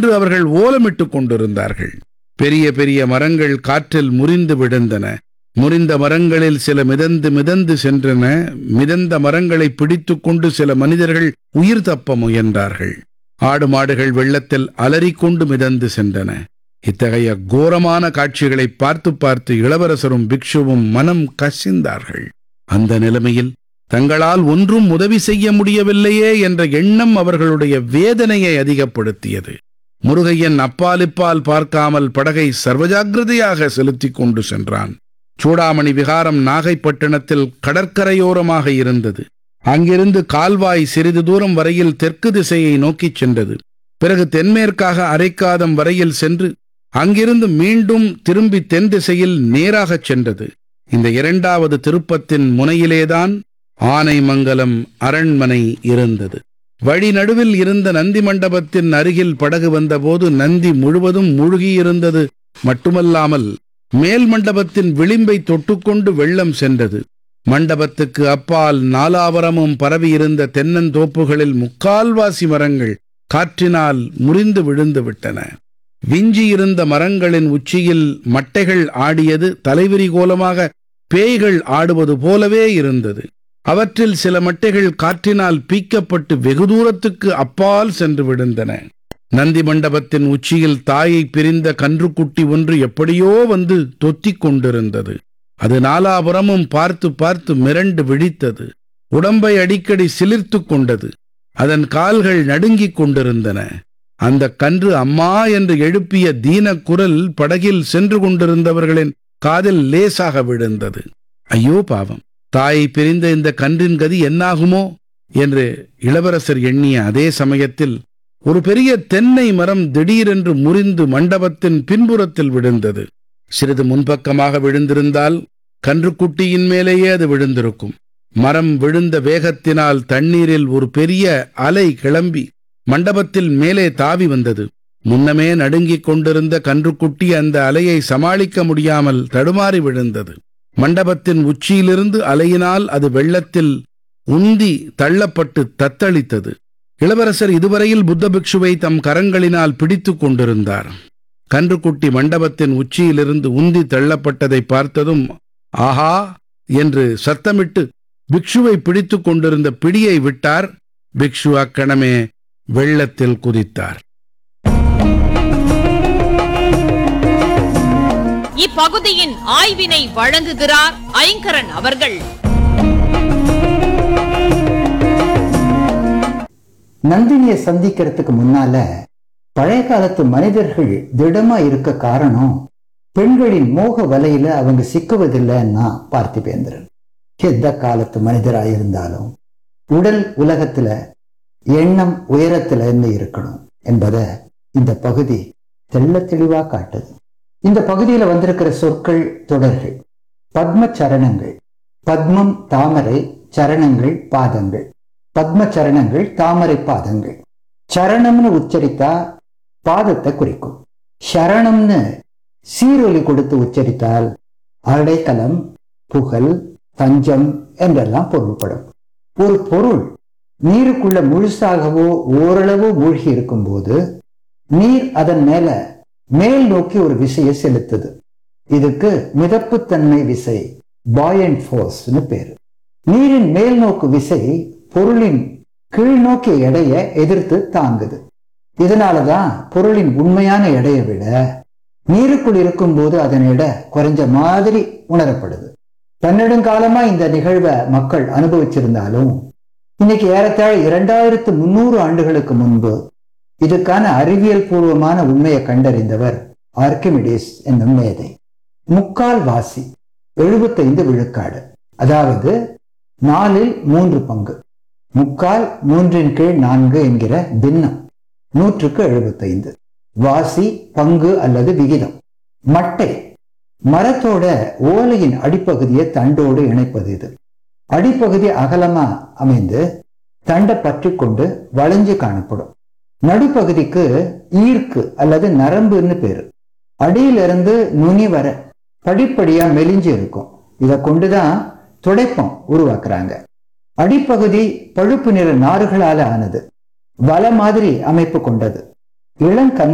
என்று அவர்கள் ஓலமிட்டுக் கொண்டிருந்தார்கள் பெரிய பெரிய மரங்கள் காற்றில் முறிந்து விழுந்தன முறிந்த மரங்களில் சில மிதந்து மிதந்து சென்றன மிதந்த மரங்களை பிடித்துக் கொண்டு சில மனிதர்கள் உயிர் தப்ப முயன்றார்கள் ஆடு மாடுகள் வெள்ளத்தில் அலறிக்கொண்டு மிதந்து சென்றன இத்தகைய கோரமான காட்சிகளை பார்த்து பார்த்து இளவரசரும் பிக்ஷுவும் மனம் கசிந்தார்கள் அந்த நிலைமையில் தங்களால் ஒன்றும் உதவி செய்ய முடியவில்லையே என்ற எண்ணம் அவர்களுடைய வேதனையை அதிகப்படுத்தியது முருகையன் அப்பாலிப்பால் பார்க்காமல் படகை சர்வஜாக்கிரதையாக செலுத்திக் கொண்டு சென்றான் சூடாமணி விகாரம் நாகைப்பட்டினத்தில் கடற்கரையோரமாக இருந்தது அங்கிருந்து கால்வாய் சிறிது தூரம் வரையில் தெற்கு திசையை நோக்கிச் சென்றது பிறகு தென்மேற்காக அரைக்காதம் வரையில் சென்று அங்கிருந்து மீண்டும் திரும்பி தென் திசையில் நேராகச் சென்றது இந்த இரண்டாவது திருப்பத்தின் முனையிலேதான் ஆனைமங்கலம் அரண்மனை இருந்தது வழி நடுவில் இருந்த நந்தி மண்டபத்தின் அருகில் படகு வந்தபோது நந்தி முழுவதும் மூழ்கியிருந்தது மட்டுமல்லாமல் மேல் மண்டபத்தின் விளிம்பை தொட்டுக்கொண்டு வெள்ளம் சென்றது மண்டபத்துக்கு அப்பால் நாலாவரமும் பரவியிருந்த தென்னந்தோப்புகளில் முக்கால்வாசி மரங்கள் காற்றினால் முறிந்து விழுந்து விட்டன விஞ்சியிருந்த மரங்களின் உச்சியில் மட்டைகள் ஆடியது தலைவிரி கோலமாக பேய்கள் ஆடுவது போலவே இருந்தது அவற்றில் சில மட்டைகள் காற்றினால் பீக்கப்பட்டு வெகு தூரத்துக்கு அப்பால் சென்று விழுந்தன நந்தி மண்டபத்தின் உச்சியில் தாயை பிரிந்த கன்றுக்குட்டி ஒன்று எப்படியோ வந்து தொத்திக் கொண்டிருந்தது அது நாலாபுறமும் பார்த்து பார்த்து மிரண்டு விழித்தது உடம்பை அடிக்கடி சிலிர்த்துக் கொண்டது அதன் கால்கள் நடுங்கிக் கொண்டிருந்தன அந்த கன்று அம்மா என்று எழுப்பிய தீன குரல் படகில் சென்று கொண்டிருந்தவர்களின் காதில் லேசாக விழுந்தது ஐயோ பாவம் தாயை பிரிந்த இந்த கன்றின் கதி என்னாகுமோ என்று இளவரசர் எண்ணிய அதே சமயத்தில் ஒரு பெரிய தென்னை மரம் திடீரென்று முறிந்து மண்டபத்தின் பின்புறத்தில் விழுந்தது சிறிது முன்பக்கமாக விழுந்திருந்தால் கன்றுக்குட்டியின் மேலேயே அது விழுந்திருக்கும் மரம் விழுந்த வேகத்தினால் தண்ணீரில் ஒரு பெரிய அலை கிளம்பி மண்டபத்தில் மேலே தாவி வந்தது முன்னமே நடுங்கிக் கொண்டிருந்த கன்றுக்குட்டி அந்த அலையை சமாளிக்க முடியாமல் தடுமாறி விழுந்தது மண்டபத்தின் உச்சியிலிருந்து அலையினால் அது வெள்ளத்தில் உந்தி தள்ளப்பட்டு தத்தளித்தது இளவரசர் இதுவரையில் புத்த பிக்ஷுவை தம் கரங்களினால் பிடித்துக் கொண்டிருந்தார் கன்றுக்குட்டி மண்டபத்தின் உச்சியிலிருந்து உந்தி தள்ளப்பட்டதை பார்த்ததும் ஆஹா என்று சத்தமிட்டு பிக்ஷுவை பிடித்துக் கொண்டிருந்த பிடியை விட்டார் பிக்ஷு அக்கணமே வெள்ளத்தில் குதித்தார் இப்பகுதியின் ஆய்வினை வழங்குகிறார் ஐங்கரன் அவர்கள் நந்தினியை சந்திக்கிறதுக்கு முன்னால பழைய காலத்து மனிதர்கள் திடமா இருக்க காரணம் பெண்களின் மோக வலையில அவங்க சிக்குவதில்லைன்னா பார்த்திபேந்திரன் எந்த காலத்து மனிதராயிருந்தாலும் உடல் உலகத்துல எண்ணம் உயரத்துல இருந்து இருக்கணும் என்பதை இந்த பகுதி தெள்ள தெளிவா காட்டுது இந்த பகுதியில வந்திருக்கிற சொற்கள் தொடர்கள் பத்ம சரணங்கள் பத்மம் தாமரை சரணங்கள் பாதங்கள் பத்ம சரணங்கள் தாமரை பாதங்கள் சரணம்னு உச்சரித்தா பாதத்தை குறிக்கும் சரணம்னு சீரொலி கொடுத்து உச்சரித்தால் அடைக்கலம் புகழ் தஞ்சம் என்றெல்லாம் பொருள்படும் ஒரு பொருள் நீருக்குள்ள முழுசாகவோ ஓரளவோ மூழ்கி இருக்கும்போது நீர் அதன் மேல மேல் நோக்கி ஒரு விசையை செலுத்துது இதுக்கு மிதப்புத்தன்மை விசை பாயன் ஃபோர்ஸ்னு பேரு நீரின் மேல் நோக்கு விசை பொருளின் கீழ்நோக்கிய எடையை எதிர்த்து தாங்குது இதனாலதான் பொருளின் உண்மையான எடையை விட நீருக்குள் இருக்கும்போது அதன் எடை குறைஞ்ச மாதிரி உணரப்படுது பன்னெடுங்காலமா இந்த நிகழ்வை மக்கள் அனுபவிச்சிருந்தாலும் இன்னைக்கு ஏறத்தாழ இரண்டாயிரத்து முன்னூறு ஆண்டுகளுக்கு முன்பு இதுக்கான அறிவியல் பூர்வமான உண்மையை கண்டறிந்தவர் ஆர்கிமிடிஸ் என்னும் மேதை முக்கால் வாசி எழுபத்தைந்து விழுக்காடு அதாவது நாலில் மூன்று பங்கு முக்கால் மூன்றின் கீழ் நான்கு என்கிற பின்னம் நூற்றுக்கு எழுபத்தைந்து வாசி பங்கு அல்லது விகிதம் மட்டை மரத்தோட ஓலையின் அடிப்பகுதியை தண்டோடு இணைப்பது இது அடிப்பகுதி அகலமா அமைந்து தண்டை பற்றி கொண்டு வளைஞ்சு காணப்படும் நடுப்பகுதிக்கு ஈர்க்கு அல்லது நரம்புன்னு பேரு அடியிலிருந்து நுனி வர படிப்படியா மெலிஞ்சு இருக்கும் இதை கொண்டுதான் துடைப்பம் உருவாக்குறாங்க அடிப்பகுதி பழுப்பு நிற நாறுகளால ஆனது வலை மாதிரி அமைப்பு கொண்டது இளங்கண்